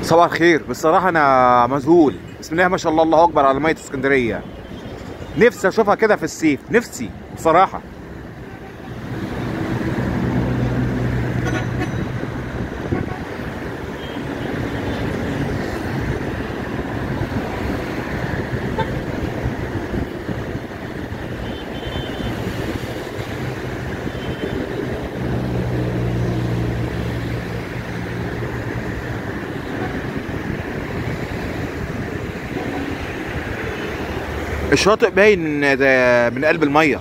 صباح الخير بصراحة أنا مذهول بسم الله ما شاء الله الله أكبر على مية اسكندرية نفسي أشوفها كده في الصيف نفسي بصراحة الشاطئ باين ده من قلب المية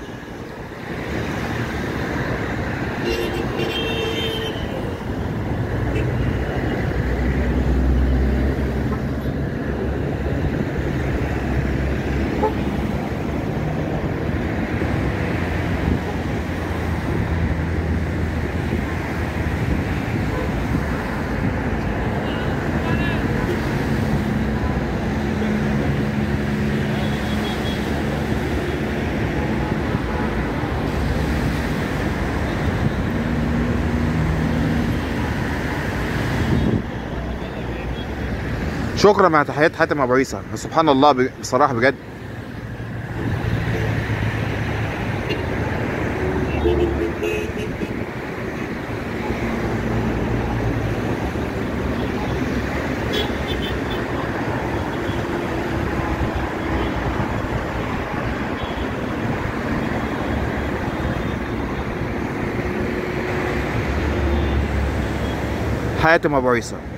شكرا مع تحيات حاتم ابو عيسى سبحان الله ب- بصراحة بجد حاتم ابو عيسى